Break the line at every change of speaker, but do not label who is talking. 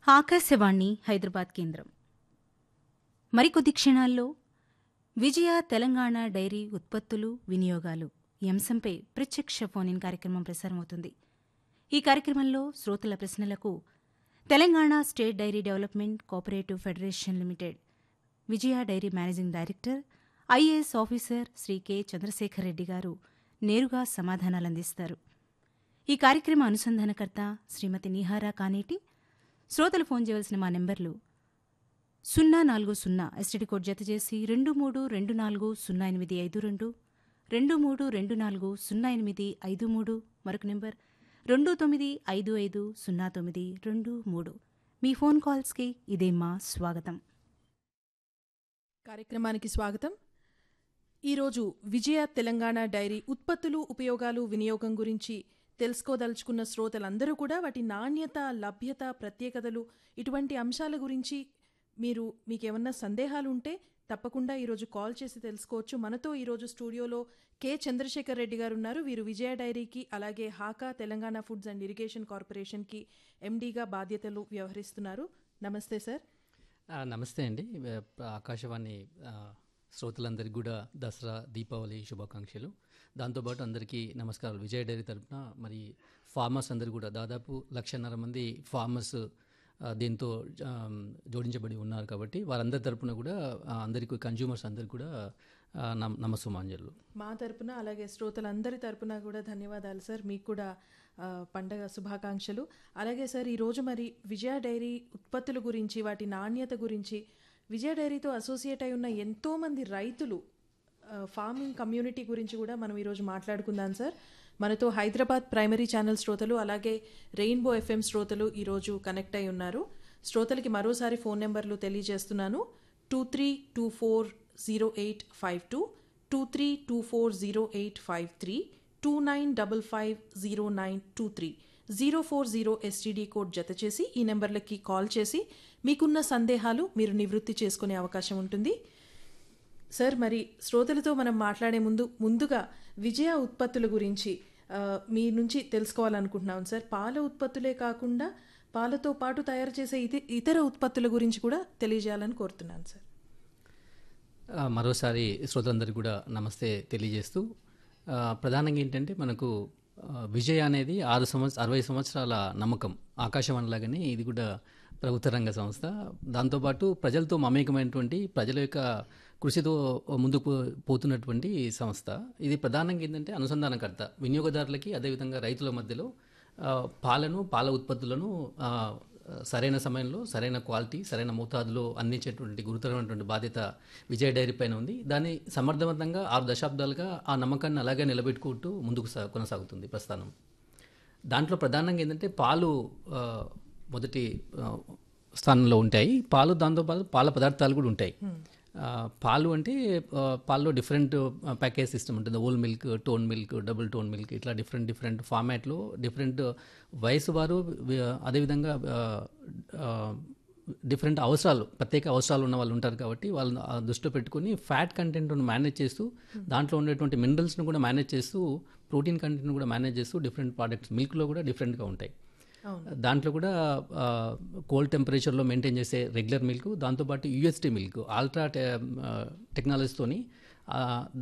ఆకాశవాణి హైదరాబాద్ కేంద్రం మరికొద్ది క్షణాల్లో విజయ తెలంగాణ డైరీ ఉత్పత్తులు వినియోగాలు ఈ అంశంపై ప్రత్యక్ష ఫోన్ ఇన్ కార్యక్రమం ప్రసారమవుతుంది ఈ కార్యక్రమంలో శ్రోతల ప్రశ్నలకు Telangana state dairy development cooperative federation limited Vijaya dairy managing director IAS officer Shri K Chandrasekhar Reddy garu నేరుగా సమాధానాలందిస్తారు ఈ కార్యక్రమ అనుసంధానకర్త శ్రీమతి నిహారా కానేటి శ్రోతలు ఫోన్ చేయవలసిన మా నెంబర్లు సున్నా నాలుగు సున్నా ఎస్టీడీ కోడ్ జత చేసి రెండు మూడు రెండు నాలుగు సున్నా ఎనిమిది ఐదు రెండు రెండు మూడు రెండు నాలుగు సున్నా ఎనిమిది ఐదు మూడు మరొక నెంబర్ రెండు తొమ్మిది ఐదు ఐదు సున్నా తొమ్మిది రెండు మూడు మీ ఫోన్ కాల్స్కి ఇదే మా స్వాగతం
కార్యక్రమానికి స్వాగతం ఈరోజు విజయ తెలంగాణ డైరీ ఉత్పత్తులు ఉపయోగాలు వినియోగం గురించి తెలుసుకోదలుచుకున్న శ్రోతలందరూ కూడా వాటి నాణ్యత లభ్యత ప్రత్యేకతలు ఇటువంటి అంశాల గురించి మీరు మీకేమన్నా సందేహాలు ఉంటే తప్పకుండా ఈరోజు కాల్ చేసి తెలుసుకోవచ్చు మనతో ఈరోజు స్టూడియోలో కె చంద్రశేఖర్ రెడ్డి గారు ఉన్నారు వీరు విజయ డైరీకి అలాగే HACA Telangana foods and irrigation కార్పొరేషన్కి ఎండీగా బాధ్యతలు వ్యవహరిస్తున్నారు నమస్తే సార్
ఆ, నమస్తే అండి వే- ఆకాశవాణి ఆ, శ్రోతలందరికీ కూడా దసరా దీపావళి శుభాకాంక్షలు దాంతోపాటు అందరికీ నమస్కారాలు విజయ డైరీ తరపున మరి ఫార్మర్స్ అందరు కూడా దాదాపు లక్షన్నర మంది ఫార్మర్స్ ఆ, దీంతో ఆ, జోడించబడి ఉన్నారు కాబట్టి వారందరి తరపున కూడా ఆ, అందరికీ కన్జ్యూమర్స్ అందరికీ కూడా ఆ, నమ నమస్సుమాంజలు
మా తరపున అలాగే శ్రోతలందరి తరపున కూడా ధన్యవాదాలు సార్ మీకు కూడా ఆ, పండగ శుభాకాంక్షలు అలాగే సార్ ఈరోజు మరి విజయ డైరీ ఉత్పత్తుల గురించి వాటి నాణ్యత గురించి విజయ డైరీతో అసోసియేట్ అయి ఉన్న ఎంతోమంది రైతులు ఆ, ఫార్మింగ్ కమ్యూనిటీ గురించి కూడా మనం ఈరోజు మాట్లాడుకుందాం సార్ మనతో హైదరాబాద్ ప్రైమరీ ఛానల్ శ్రోతలు అలాగే రెయిన్బో ఎఫ్ఎం శ్రోతలు ఈరోజు కనెక్ట్ అయి ఉన్నారు శ్రోతలకి మరోసారి ఫోన్ నెంబర్లు తెలియజేస్తున్నాను two three two four zero eight five two two three two four zero eight five three two nine double five zero nine two three zero four zero STD code జత చేసి ఈ నెంబర్లకి call చేసి మీకున్న సందేహాలు మీరు నివృత్తి చేసుకునే అవకాశం ఉంటుంది సార్ మరి శ్రోతలతో మనం మాట్లాడే ముందు ముందుగా విజయ ఉత్పత్తుల గురించి ఆ, మీ నుంచి తెలుసుకోవాలనుకుంటున్నాం సార్ పాల ఉత్పత్తులే కాకుండా పాలతో పాటు తయారు చేసే ఇత- ఇతర ఉత్పత్తుల గురించి కూడా తెలియజేయాలని కోరుతున్నాను సార్
ఆ, మరోసారి శ్రోతలందరికీ కూడా నమస్తే తెలియజేస్తూ ఆ, ప్రధానంగా ఏంటంటే మనకు ఆ, విజయ్ అనేది ఆరు సంవత్సర అరవై సంవత్సరాల నమ్మకం ఆకాశవాణి లాగానే ఇది కూడా ప్రభుత్వ రంగ సంస్థ దాంతోపాటు ప్రజలతో మమేకమైనటువంటి ప్రజల యొక్క కృషితో ముందుకు పో- పోతున్నటువంటి సంస్థ ఇది ప్రధానంగా ఏంటంటే అనుసంధానకర్త వినియోగదారులకి అదేవిధంగా రైతుల మధ్యలో ఆ, పాలను పాల ఉత్పత్తులను ఆ, సరైన సమయంలో సరైన క్వాలిటీ సరైన మోతాదులో అందించేటువంటి గురుతరమైనటువంటి బాధ్యత విజయ డైరీ పైన ఉంది దాన్ని సమర్థవంతంగా ఆరు దశాబ్దాలుగా ఆ నమ్మకాన్ని అలాగే నిలబెట్టుకుంటూ ముందుకు సా- కొనసాగుతుంది ప్రస్థానం దాంట్లో ప్రధానంగా ఏంటంటే పాలు ఆ, మొదటి ఆ, స్థానంలో ఉంటాయి పాలు దాంతోపాటు పాల పదార్థాలు కూడా ఉంటాయి ఆ, పాలు అంటే ఆ, పాల్లో డిఫరెంట్ ప్యాకేజ్ సిస్టమ్ ఉంటుంది whole milk tone milk double tone milk ఇట్లా డిఫరెంట్ డిఫరెంట్ ఫార్మాట్లో డిఫరెంట్ వయసు వారు వి- అదేవిధంగా ఆ, ఆ, డిఫరెంట్ అవసరాలు ప్రత్యేక అవసరాలు ఉన్న వాళ్ళు ఉంటారు కాబట్టి వాళ్ళని ఆ దృష్టిలో పెట్టుకుని ఫ్యాట్ కంటెంట్ను మేనేజ్ చేస్తూ దాంట్లో ఉండేటువంటి మినరల్స్ను కూడా మేనేజ్ చేస్తూ ప్రోటీన్ కంటెంట్ను కూడా మేనేజ్ చేస్తూ డిఫరెంట్ ప్రోడక్ట్స్ మిల్క్లో కూడా డిఫరెంట్గా ఉంటాయి దాంట్లో కూడా కోల్డ్ టెంపరేచర్లో మెయింటైన్ చేసే రెగ్యులర్ మిల్క్ దాంతోపాటు యూఎస్టీ మిల్క్ ఆల్ట్రా టెక్నాలజీతోని